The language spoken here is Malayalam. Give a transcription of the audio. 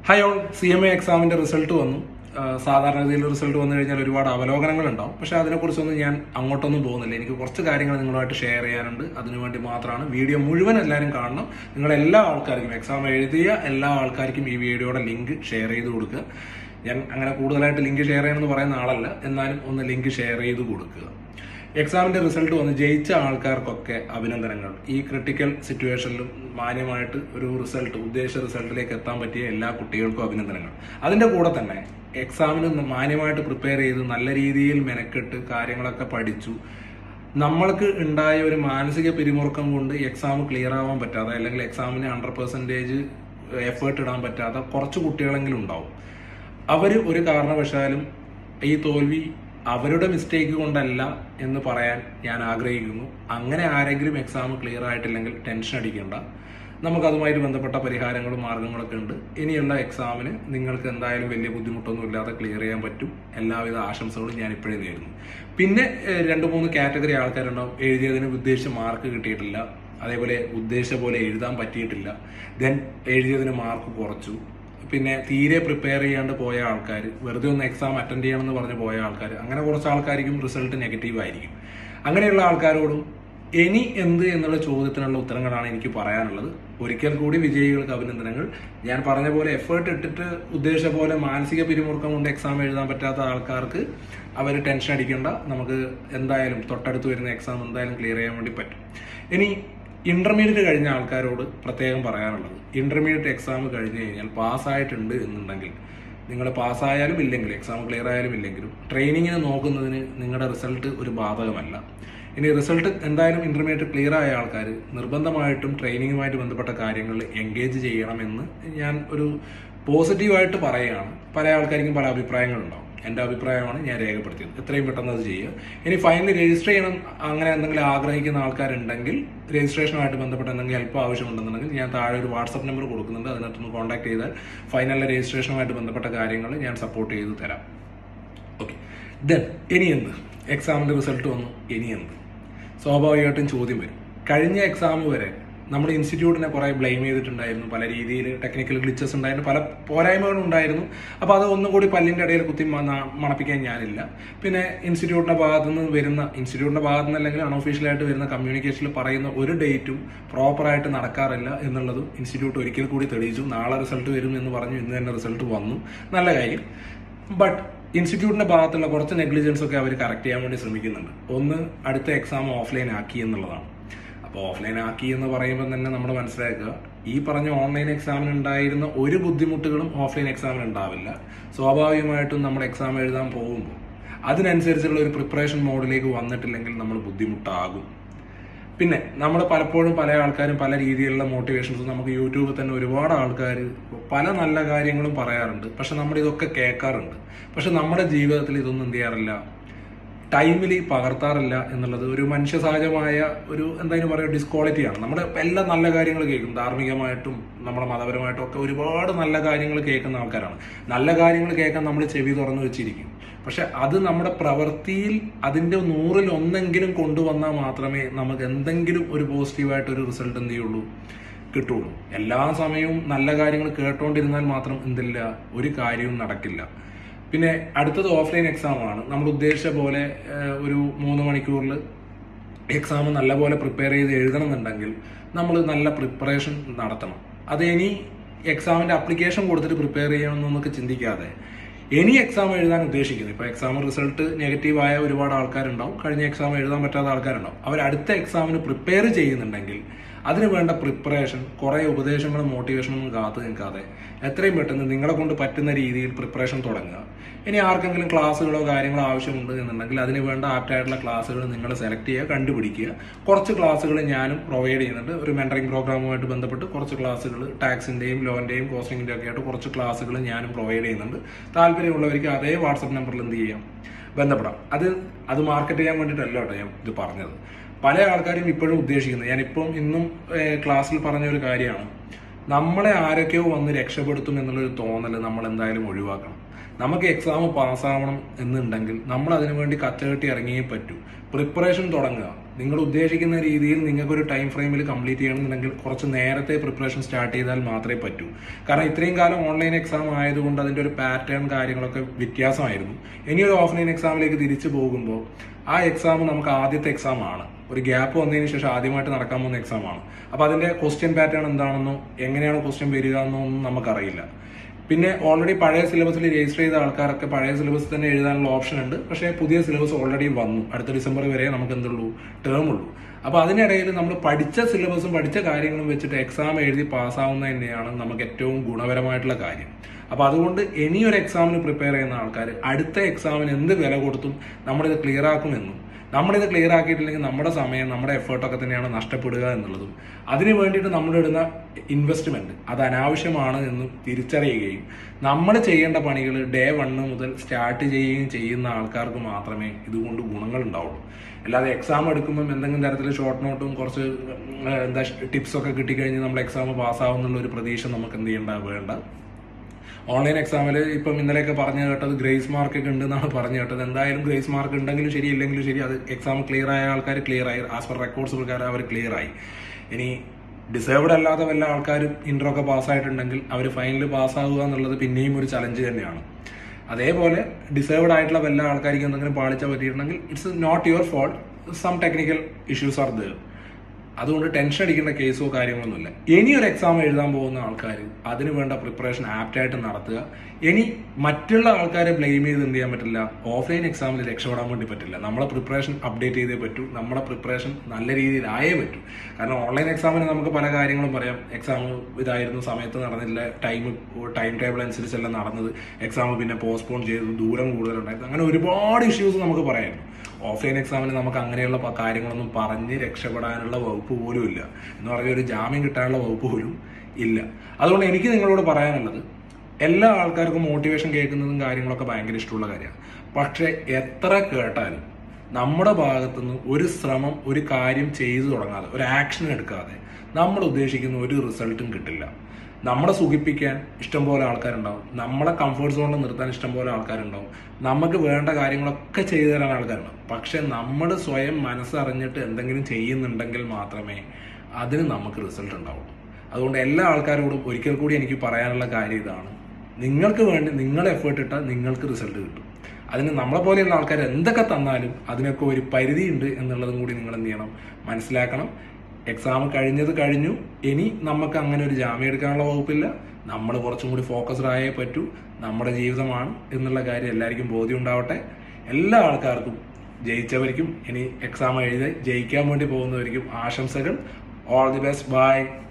high on C M A എക്സാമിന്റെ റിസൾട്ട് വന്നു ആ, സാധാരണഗതിയിൽ റിസൾട്ട് വന്നു കഴിഞ്ഞാൽ ഒരുപാട് അവലോകനങ്ങൾ ഉണ്ടാവും പക്ഷെ അതിനെക്കുറിച്ചൊന്നും ഞാൻ അങ്ങോട്ടൊന്നും പോകുന്നില്ല എനിക്ക് കുറച്ച് കാര്യങ്ങൾ നിങ്ങളുമായിട്ട് ഷെയർ ചെയ്യാനുണ്ട് അതിനുവേണ്ടി മാത്രമാണ് വീഡിയോ മുഴുവൻ എല്ലാവരും കാണണം നിങ്ങൾ എല്ലാ ആൾക്കാർക്കും എക്സാം എഴുതിയ എല്ലാ ആൾക്കാർക്കും ഈ വീഡിയോയുടെ ലിങ്ക് ഷെയർ ചെയ്ത് കൊടുക്കുക ഞാൻ അങ്ങനെ കൂടുതലായിട്ട് ലിങ്ക് ഷെയർ ചെയ്യണമെന്ന് പറയുന്ന ആളല്ല എന്നാലും ഒന്ന് ലിങ്ക് ഷെയർ ചെയ്ത് കൊടുക്കുക എക്സാമിന്റെ റിസൾട്ട് വന്ന് ജയിച്ച ആൾക്കാർക്കൊക്കെ അഭിനന്ദനങ്ങൾ ഈ ക്രിട്ടിക്കൽ സിറ്റുവേഷനിലും മാന്യമായിട്ട് ഒരു റിസൾട്ട് ഉദ്ദേശ റിസൾട്ടിലേക്ക് എത്താൻ പറ്റിയ എല്ലാ കുട്ടികൾക്കും അഭിനന്ദനങ്ങൾ അതിന്റെ കൂടെ തന്നെ എക്സാമിന് മാന്യമായിട്ട് പ്രിപ്പയർ ചെയ്ത് നല്ല രീതിയിൽ മെനക്കെട്ട് കാര്യങ്ങളൊക്കെ പഠിച്ചു നമ്മൾക്ക് ഉണ്ടായ ഒരു മാനസിക പിരിമുറുക്കം കൊണ്ട് എക്സാം ക്ലിയർ ആവാൻ പറ്റാതെ അല്ലെങ്കിൽ എക്സാമിന് ഹൺഡ്രഡ് പെർസെൻറ്റേജ് എഫേർട്ട് ഇടാൻ പറ്റാത്ത കുറച്ച് കുട്ടികളെങ്കിലും ഉണ്ടാവും അവർ ഒരു കാരണവശാലും ഈ തോൽവി അവരുടെ മിസ്റ്റേക്ക് കൊണ്ടല്ല എന്ന് പറയാൻ ഞാൻ ആഗ്രഹിക്കുന്നു അങ്ങനെ ആരെങ്കിലും എക്സാം ക്ലിയർ ആയിട്ടില്ലെങ്കിൽ ടെൻഷൻ അടിക്കേണ്ട നമുക്കതുമായിട്ട് ബന്ധപ്പെട്ട പരിഹാരങ്ങളും മാർഗങ്ങളൊക്കെ ഉണ്ട് ഇനിയുള്ള എക്സാമിന് നിങ്ങൾക്ക് എന്തായാലും വലിയ ബുദ്ധിമുട്ടൊന്നും ഇല്ലാതെ ക്ലിയർ ചെയ്യാൻ പറ്റും എല്ലാവിധ ആശംസകളും ഞാൻ ഇപ്പോഴേ നേരുന്നു പിന്നെ ഏഹ്, രണ്ട് മൂന്ന് കാറ്റഗറി ആൾക്കാരുണ്ടാവും എഴുതിയതിന് ഉദ്ദേശിച്ച മാർക്ക് കിട്ടിയിട്ടില്ല അതേപോലെ ഉദ്ദേശിച്ച പോലെ എഴുതാൻ പറ്റിയിട്ടില്ല ദെൻ എഴുതിയതിന് മാർക്ക് കുറച്ചു പിന്നെ തീരെ പ്രിപ്പയർ ചെയ്യാണ്ട് പോയ ആൾക്കാർ വെറുതെ ഒന്ന് എക്സാം അറ്റൻഡ് ചെയ്യണമെന്ന് പറഞ്ഞ് പോയ ആൾക്കാർ അങ്ങനെ കുറച്ച് ആൾക്കാർക്കും റിസൾട്ട് നെഗറ്റീവ് ആയിരിക്കും അങ്ങനെയുള്ള ആൾക്കാരോടും ഇനി എന്ത് എന്നുള്ള ചോദ്യത്തിനുള്ള ഉത്തരങ്ങളാണ് എനിക്ക് പറയാനുള്ളത് ഒരിക്കൽ കൂടി വിജയികൾക്ക് അഭിനന്ദനങ്ങൾ ഞാൻ പറഞ്ഞ പോലെ എഫേർട്ട് ഇട്ടിട്ട് ഉദ്ദേശിച്ച പോലെ മാനസിക പിരിമുറുക്കം കൊണ്ട് എക്സാം എഴുതാൻ പറ്റാത്ത ആൾക്കാർക്ക് അവർ ടെൻഷൻ അടിക്കേണ്ട നമുക്ക് എന്തായാലും തൊട്ടടുത്ത് വരുന്ന എക്സാം എന്തായാലും ക്ലിയർ ചെയ്യാൻ വേണ്ടി പറ്റും ഇനി ഇന്റർമീഡിയറ്റ് കഴിഞ്ഞ ആൾക്കാരോട് പ്രത്യേകം പറയാനുള്ളത് ഇന്റർമീഡിയറ്റ് എക്സാം കഴിഞ്ഞ് കഴിഞ്ഞാൽ പാസ്സായിട്ടുണ്ട് എന്നുണ്ടെങ്കിൽ നിങ്ങൾ പാസ്സായാലും ഇല്ലെങ്കിലും എക്സാം ക്ലിയർ ആയാലും ഇല്ലെങ്കിലും ട്രെയിനിങ്ങിന് നോക്കുന്നതിന് നിങ്ങളുടെ റിസൾട്ട് ഒരു ബാധകമല്ല ഇനി റിസൾട്ട് എന്തായാലും ഇന്റർമീഡിയറ്റ് ക്ലിയർ ആയ ആൾക്കാർ നിർബന്ധമായിട്ടും ട്രെയിനിങ്ങുമായിട്ട് ബന്ധപ്പെട്ട കാര്യങ്ങളിൽ എൻഗേജ് ചെയ്യണമെന്ന് ഞാൻ ഒരു പോസിറ്റീവായിട്ട് പറയുകയാണ് പല ആൾക്കാർക്കും പല അഭിപ്രായങ്ങളുണ്ടാവും എൻ്റെ അഭിപ്രായമാണ് ഞാൻ രേഖപ്പെടുത്തിയത് എത്രയും പെട്ടെന്ന് അത് ചെയ്യുക ഇനി ഫൈനൽ രജിസ്റ്റർ ചെയ്യണം അങ്ങനെ എന്തെങ്കിലും ആഗ്രഹിക്കുന്ന ആൾക്കാരുണ്ടെങ്കിൽ രജിസ്ട്രേഷനുമായിട്ട് ബന്ധപ്പെട്ട എന്തെങ്കിലും ഹെൽപ്പ് ആവശ്യമുണ്ടെന്നുണ്ടെങ്കിൽ ഞാൻ താഴെ ഒരു വാട്സപ്പ് നമ്പർ കൊടുക്കുന്നുണ്ട് അതിനകത്തൊന്ന് കോൺടാക്ട് ചെയ്താൽ ഫൈനലിലെ രജിസ്ട്രേഷനുമായിട്ട് ബന്ധപ്പെട്ട കാര്യങ്ങൾ ഞാൻ സപ്പോർട്ട് ചെയ്ത് തരാം ഓക്കെ ദെൻ ഇനി എന്ത് എക്സാമിന്റെ റിസൾട്ട് വന്നു ഇനി എന്ത് സ്വാഭാവികമായിട്ടും ചോദ്യം വരും കഴിഞ്ഞ എക്സാം വരെ നമ്മുടെ ഇൻസ്റ്റിറ്റ്യൂട്ടിനെ കുറെ ബ്ലെയിം ചെയ്തിട്ടുണ്ടായിരുന്നു പല രീതിയിൽ ടെക്നിക്കൽ ഗ്ലിച്ചസ് ഉണ്ടായിരുന്നു പല പോരായ്മകളും ഉണ്ടായിരുന്നു അപ്പോൾ അത് ഒന്നും കൂടി പല്ലിന്റെ ഇടയിൽ കുത്തി മ- മണപ്പിക്കാൻ ഞാനില്ല പിന്നെ ഇൻസ്റ്റിറ്റ്യൂട്ടിന്റെ ഭാഗത്തു നിന്ന് വരുന്ന ഇൻസ്റ്റിറ്റ്യൂട്ടിന്റെ ഭാഗത്തു നിന്ന് അല്ലെങ്കിൽ അൺഒഫീഷ്യലായിട്ട് വരുന്ന കമ്മ്യൂണിക്കേഷനിൽ പറയുന്ന ഒരു ഡേറ്റും പ്രോപ്പറായിട്ട് നടക്കാറില്ല എന്നുള്ളതും ഇൻസ്റ്റിറ്റ്യൂട്ട് ഒരിക്കൽ കൂടി തെളിയിച്ചു നാളെ റിസൾട്ട് വരും എന്ന് പറഞ്ഞു ഇന്ന് തന്നെ റിസൾട്ട് വന്നു നല്ല കാര്യം ബട്ട് ഇൻസ്റ്റിറ്റ്യൂട്ടിന്റെ ഭാഗത്തുള്ള കുറച്ച് നെഗ്ലിജൻസ് ഒക്കെ അവർ കറക്റ്റ് ചെയ്യാൻ വേണ്ടി ശ്രമിക്കുന്നുണ്ട് ഒന്ന് അടുത്ത എക്സാം ഓഫ്ലൈൻ ആക്കി എന്നുള്ളതാണ് അപ്പോൾ ഓഫ്ലൈൻ ആക്കി എന്ന് പറയുമ്പോൾ തന്നെ നമ്മൾ മനസ്സിലാക്കുക ഈ പറഞ്ഞ ഓൺലൈൻ എക്സാമിന് ഉണ്ടായിരുന്ന ഒരു ബുദ്ധിമുട്ടുകളും ഓഫ്ലൈൻ എക്സാമിന് ഉണ്ടാവില്ല സ്വാഭാവികമായിട്ടും നമ്മൾ എക്സാം എഴുതാൻ പോകുമ്പോൾ അതിനനുസരിച്ചുള്ള ഒരു പ്രിപ്പറേഷൻ മോഡിലേക്ക് വന്നിട്ടില്ലെങ്കിൽ നമ്മൾ ബുദ്ധിമുട്ടാകും പിന്നെ നമ്മൾ പലപ്പോഴും പല ആൾക്കാരും പല രീതിയിലുള്ള മോട്ടിവേഷൻസ് നമുക്ക് യൂട്യൂബിൽ തന്നെ ഒരുപാട് ആൾക്കാർ പല നല്ല കാര്യങ്ങളും പറയാറുണ്ട് പക്ഷെ നമ്മൾ ഇതൊക്കെ കേൾക്കാറുണ്ട് പക്ഷെ നമ്മുടെ ജീവിതത്തിൽ ഇതൊന്നും എന്ത് ചെയ്യാറില്ല ടൈമിൽ പകർത്താറില്ല എന്നുള്ളത് ഒരു മനുഷ്യ സഹജമായ ഒരു എന്തായാലും പറയുക ഡിസ്ക്വാളിറ്റിയാണ് നമ്മുടെ എല്ലാ നല്ല കാര്യങ്ങൾ കേൾക്കും ധാർമ്മികമായിട്ടും നമ്മുടെ മതപരമായിട്ടും ഒക്കെ ഒരുപാട് നല്ല കാര്യങ്ങൾ കേൾക്കുന്ന ആൾക്കാരാണ് നല്ല കാര്യങ്ങൾ കേൾക്കാൻ നമ്മൾ ചെവി തുറന്നു വെച്ചിരിക്കും പക്ഷെ അത് നമ്മുടെ പ്രവൃത്തിയിൽ അതിന്റെ നൂറിൽ ഒന്നെങ്കിലും കൊണ്ടുവന്നാൽ മാത്രമേ നമുക്ക് എന്തെങ്കിലും ഒരു പോസിറ്റീവായിട്ട് ഒരു റിസൾട്ട് എന്ത് ചെയ്യുള്ളൂ കിട്ടുള്ളൂ എല്ലാ സമയവും നല്ല കാര്യങ്ങൾ കേട്ടോണ്ടിരുന്നാൽ മാത്രം എന്തില്ല ഒരു കാര്യവും നടക്കില്ല പിന്നെ അടുത്തത് ഓഫ്ലൈൻ എക്സാം ആണ് നമ്മൾ ഉദ്ദേശിച്ച പോലെ ഏഹ്, ഒരു മൂന്ന് മണിക്കൂറിൽ എക്സാം നല്ലപോലെ പ്രിപ്പയർ ചെയ്ത് എഴുതണം എന്നുണ്ടെങ്കിൽ നമ്മൾ നല്ല പ്രിപ്പറേഷൻ നടത്തണം അത് ഇനി എക്സാമിന്റെ അപ്ലിക്കേഷൻ കൊടുത്തിട്ട് പ്രിപ്പയർ ചെയ്യണമെന്നൊക്കെ ചിന്തിക്കാതെ ഇനി എക്സാം എഴുതാൻ ഉദ്ദേശിക്കുന്നത് ഇപ്പൊ എക്സാം റിസൾട്ട് നെഗറ്റീവ് ആയ ഒരുപാട് ആൾക്കാരുണ്ടാവും കഴിഞ്ഞ എക്സാം എഴുതാൻ പറ്റാത്ത ആൾക്കാരുണ്ടാവും അവർ അടുത്ത എക്സാമിന് പ്രിപ്പയർ ചെയ്യുന്നുണ്ടെങ്കിൽ അതിന് വേണ്ട പ്രിപ്പറേഷൻ കുറെ ഉപദേശങ്ങളും മോട്ടിവേഷനും കാത്തു നിൽക്കാതെ എത്രയും പെട്ടെന്ന് നിങ്ങളെ കൊണ്ട് പറ്റുന്ന രീതിയിൽ പ്രിപ്പറേഷൻ തുടങ്ങുക ഇനി ആർക്കെങ്കിലും ക്ലാസ്സുകളോ കാര്യങ്ങളോ ആവശ്യമുണ്ട് എന്നുണ്ടെങ്കിൽ അതിന് വേണ്ട ആപ്റ്റായിട്ടുള്ള ക്ലാസ്സുകൾ നിങ്ങൾ സെലക്ട് ചെയ്യുക കണ്ടുപിടിക്കുക കുറച്ച് ക്ലാസ്സുകൾ ഞാനും പ്രൊവൈഡ് ചെയ്യുന്നുണ്ട് ഒരു മെന്ററിംഗ് പ്രോഗ്രാമുമായിട്ട് ബന്ധപ്പെട്ട് കുറച്ച് ക്ലാസ്സുകൾ ടാക്സിന്റെയും ലോന്റെയും കോസ്റ്റിംഗിന്റെ ഒക്കെ ആയിട്ട് കുറച്ച് ക്ലാസ്സുകൾ ഞാനും പ്രൊവൈഡ് ചെയ്യുന്നുണ്ട് താല്പര്യമുള്ളവർക്ക് അതേ വാട്സപ്പ് നമ്പറിൽ എന്ത് ചെയ്യാം ബന്ധപ്പെടാം അത് അത് മാർക്കറ്റ് ചെയ്യാൻ വേണ്ടിയിട്ടല്ല കേട്ടോ ഞാൻ ഇത് പറഞ്ഞത് പല ആൾക്കാരും ഇപ്പോഴും ഉദ്ദേശിക്കുന്നത് ഞാനിപ്പം ഇന്നും ഏഹ്, ക്ലാസ്സിൽ പറഞ്ഞ ഒരു കാര്യമാണ് നമ്മളെ ആരൊക്കെയോ വന്ന് രക്ഷപ്പെടുത്തും എന്നുള്ളൊരു തോന്നൽ നമ്മൾ എന്തായാലും ഒഴിവാക്കണം നമുക്ക് എക്സാം പാസ്സാവണം എന്നുണ്ടെങ്കിൽ നമ്മൾ അതിനു വേണ്ടി കച്ചകെട്ടി ഇറങ്ങിയേ പറ്റൂ പ്രിപ്പറേഷൻ തുടങ്ങുക നിങ്ങൾ ഉദ്ദേശിക്കുന്ന രീതിയിൽ നിങ്ങൾക്ക് ഒരു ടൈം ഫ്രെയിമിൽ കംപ്ലീറ്റ് ചെയ്യണമെന്നുണ്ടെങ്കിൽ കുറച്ച് നേരത്തെ പ്രിപ്പറേഷൻ സ്റ്റാർട്ട് ചെയ്താൽ മാത്രമേ പറ്റൂ കാരണം ഇത്രയും കാലം ഓൺലൈൻ എക്സാം ആയതുകൊണ്ട് അതിന്റെ ഒരു പാറ്റേൺ കാര്യങ്ങളൊക്കെ വ്യത്യാസമായിരുന്നു ഇനി ഒരു ഓഫ്ലൈൻ എക്സാമിലേക്ക് തിരിച്ചു പോകുമ്പോൾ ആ എക്സാം നമുക്ക് ആദ്യത്തെ എക്സാം ആണ് ഒരു ഗ്യാപ്പ് വന്നതിന് ശേഷം ആദ്യമായിട്ട് നടക്കാൻ പോകുന്ന എക്സാം ആണ് അപ്പൊ അതിന്റെ ക്വസ്റ്റ്യൻ പാറ്റേൺ എന്താണെന്നോ എങ്ങനെയാണ് ക്വസ്റ്റ്യൻ വരിക എന്നോ ഒന്നും നമുക്കറിയില്ല പിന്നെ ഓൾറെഡി പഴയ സിലബസിൽ രജിസ്റ്റർ ചെയ്ത ആൾക്കാരൊക്കെ പഴയ സിലബസ് തന്നെ എഴുതാനുള്ള ഓപ്ഷൻ ഉണ്ട് പക്ഷേ പുതിയ സിലബസ് ഓൾറെഡി വന്നു അടുത്ത ഡിസംബർ വരെ നമുക്ക് എന്തുള്ളൂ ടേം ഉള്ളൂ അപ്പൊ അതിനിടയിൽ നമ്മൾ പഠിച്ച സിലബസും പഠിച്ച കാര്യങ്ങളും വെച്ചിട്ട് എക്സാം എഴുതി പാസ്സാവുന്നത് തന്നെയാണ് നമുക്ക് ഏറ്റവും ഗുണപരമായിട്ടുള്ള കാര്യം അപ്പൊ അതുകൊണ്ട് ഇനി ഒരു എക്സാമിന് പ്രിപ്പയർ ചെയ്യുന്ന ആൾക്കാർ അടുത്ത എക്സാമിന് എന്ത് വില കൊടുത്തും നമ്മളിത് ക്ലിയർ ആക്കുമെന്നും നമ്മളിത് ക്ലിയർ ആക്കിയിട്ടില്ലെങ്കിൽ നമ്മുടെ സമയം നമ്മുടെ എഫേർട്ടൊക്കെ തന്നെയാണ് നഷ്ടപ്പെടുക എന്നുള്ളതും അതിന് വേണ്ടിയിട്ട് നമ്മൾ ഇടുന്ന ഇൻവെസ്റ്റ്മെന്റ് അത് അനാവശ്യമാണ് എന്ന് തിരിച്ചറിയുകയും നമ്മൾ ചെയ്യേണ്ട പണികൾ ഡേ വണ്ണ് മുതൽ സ്റ്റാർട്ട് ചെയ്യുകയും ചെയ്യുന്ന ആൾക്കാർക്ക് മാത്രമേ ഇതുകൊണ്ട് ഗുണങ്ങൾ ഉണ്ടാവുള്ളൂ അല്ലാതെ എക്സാം എടുക്കുമ്പോൾ എന്തെങ്കിലും തരത്തിൽ ഷോർട്ട് നോട്ടും കുറച്ച് ഉം, എന്താ ടിപ്സ് ഒക്കെ കിട്ടിക്കഴിഞ്ഞ് നമ്മൾ എക്സാം പാസ്സാവുന്നുള്ള ഒരു പ്രതീക്ഷ നമുക്ക് എന്ത് ചെയ്യേണ്ട വേണ്ട ഓൺലൈൻ എക്സാമിൽ ഇപ്പം ഇന്നലെയൊക്കെ പറഞ്ഞു കേട്ടത് ഗ്രേസ് മാർക്ക് ഒക്കെ ഉണ്ടെന്നാണ് പറഞ്ഞു കേട്ടത് എന്തായാലും ഗ്രേസ് മാർക്ക് ഉണ്ടെങ്കിലും ശരി ഇല്ലെങ്കിലും ശരി അത് എക്സാം ക്ലിയർ ആയ ആൾക്കാർ ക്ലിയർ ആയി ആസ് പെർ റെക്കോർഡ്സ് പ്രകാരം അവർ ക്ലിയർ ആയി ഇനി ഡിസേർവ്ഡ് അല്ലാത്ത വല്ല ആൾക്കാരും ഇൻട്രോ ഒക്കെ പാസ്സായിട്ടുണ്ടെങ്കിൽ അവർ ഫൈനൽ പാസ്സാവുക എന്നുള്ളത് പിന്നെയും ഒരു ചലഞ്ച് തന്നെയാണ് അതേപോലെ ഡിസേർവ്ഡ് ആയിട്ടുള്ള വല്ല ആൾക്കാർക്ക് എന്തെങ്കിലും പാളിച്ച പറ്റിയിട്ടുണ്ടെങ്കിൽ it's not your fault some technical issues are there അതുകൊണ്ട് ടെൻഷൻ അടിക്കേണ്ട കേസോ കാര്യങ്ങളൊന്നുമില്ല ഇനി ഒരു എക്സാം എഴുതാൻ പോകുന്ന ആൾക്കാർ അതിന് വേണ്ട പ്രിപ്പറേഷൻ ആപ്റ്റായിട്ട് നടത്തുക ഇനി മറ്റുള്ള ആൾക്കാരെ ബ്ലെയിം ചെയ്ത് എന്ത് ചെയ്യാൻ പറ്റില്ല ഓഫ്ലൈൻ എക്സാമിൽ രക്ഷപ്പെടാൻ വേണ്ടി പറ്റില്ല നമ്മളെ പ്രിപ്പറേഷൻ അപ്ഡേറ്റ് ചെയ്തേ പറ്റൂ നമ്മുടെ പ്രിപ്പറേഷൻ നല്ല രീതിയിലായേ പറ്റൂ കാരണം ഓൺലൈൻ എക്സാമിന് നമുക്ക് പല കാര്യങ്ങളും പറയാം എക്സാം ഇതായിരുന്നു സമയത്ത് നടന്നില്ല ടൈം ടൈം ടേബിൾ അനുസരിച്ചല്ല നടന്നത് എക്സാം പിന്നെ പോസ്റ്റ്പോൺ ചെയ്തു ദൂരം കൂടുതലുണ്ടായിരുന്നു അങ്ങനെ ഒരുപാട് ഇഷ്യൂസ് നമുക്ക് പറയായിരുന്നു ഓഫ്ലൈൻ എക്സാമിന് നമുക്ക് അങ്ങനെയുള്ള പ- കാര്യങ്ങളൊന്നും പറഞ്ഞ് രക്ഷപ്പെടാനുള്ള വകുപ്പ് പോലും ഇല്ല എന്ന് പറഞ്ഞ ഒരു ജാമ്യം കിട്ടാനുള്ള വകുപ്പ് പോലും ഇല്ല അതുകൊണ്ട് എനിക്ക് നിങ്ങളോട് പറയാനുള്ളത് എല്ലാ ആൾക്കാർക്കും മോട്ടിവേഷൻ കേൾക്കുന്നതും കാര്യങ്ങളൊക്കെ ഭയങ്കര ഇഷ്ടമുള്ള കാര്യമാണ് പക്ഷെ എത്ര കേട്ടാലും നമ്മുടെ ഭാഗത്തുനിന്ന് ഒരു ശ്രമം ഒരു കാര്യം ചെയ്തു തുടങ്ങാതെ ഒരു ആക്ഷൻ എടുക്കാതെ നമ്മൾ ഉദ്ദേശിക്കുന്ന ഒരു റിസൾട്ടും കിട്ടില്ല നമ്മളെ സുഖിപ്പിക്കാൻ ഇഷ്ടംപോലെ ആൾക്കാരുണ്ടാവും നമ്മളെ കംഫർട്ട് സോണിൽ നിർത്താൻ ഇഷ്ടംപോലെ ആൾക്കാരുണ്ടാവും നമുക്ക് വേണ്ട കാര്യങ്ങളൊക്കെ ചെയ്തു തരാൻ ആൾക്കാരുണ്ടാവും പക്ഷെ നമ്മൾ സ്വയം മനസ്സറിഞ്ഞിട്ട് എന്തെങ്കിലും ചെയ്യുന്നുണ്ടെങ്കിൽ മാത്രമേ അതിന് നമുക്ക് റിസൾട്ട് ഉണ്ടാവുള്ളൂ അതുകൊണ്ട് എല്ലാ ആൾക്കാരോടും ഒരിക്കൽ കൂടി എനിക്ക് പറയാനുള്ള കാര്യം ഇതാണ് നിങ്ങൾക്ക് വേണ്ടി നിങ്ങൾ എഫേർട്ട് ഇട്ടാൽ നിങ്ങൾക്ക് റിസൾട്ട് കിട്ടും അതിന് നമ്മളെ പോലെയുള്ള ആൾക്കാർ എന്തൊക്കെ തന്നാലും അതിനൊക്കെ ഒരു പരിധിയുണ്ട് എന്നുള്ളതും കൂടി നിങ്ങൾ എന്ത് ചെയ്യണം മനസ്സിലാക്കണം എക്സാം കഴിഞ്ഞത് കഴിഞ്ഞു ഇനി നമുക്ക് അങ്ങനെ ഒരു ജാമ്യം എടുക്കാനുള്ള വകുപ്പില്ല നമ്മൾ കുറച്ചും കൂടി ഫോക്കസ്ഡ് ആയേ പറ്റൂ നമ്മുടെ ജീവിതമാണ് എന്നുള്ള കാര്യം എല്ലാവർക്കും ബോധ്യം ഉണ്ടാവട്ടെ എല്ലാ ആൾക്കാർക്കും ജയിച്ചവർക്കും ഇനി എക്സാം എഴുതി ജയിക്കാൻ വേണ്ടി പോകുന്നവർക്കും ആശംസകൾ ഓൾ ദി ബെസ്റ്റ് ബൈ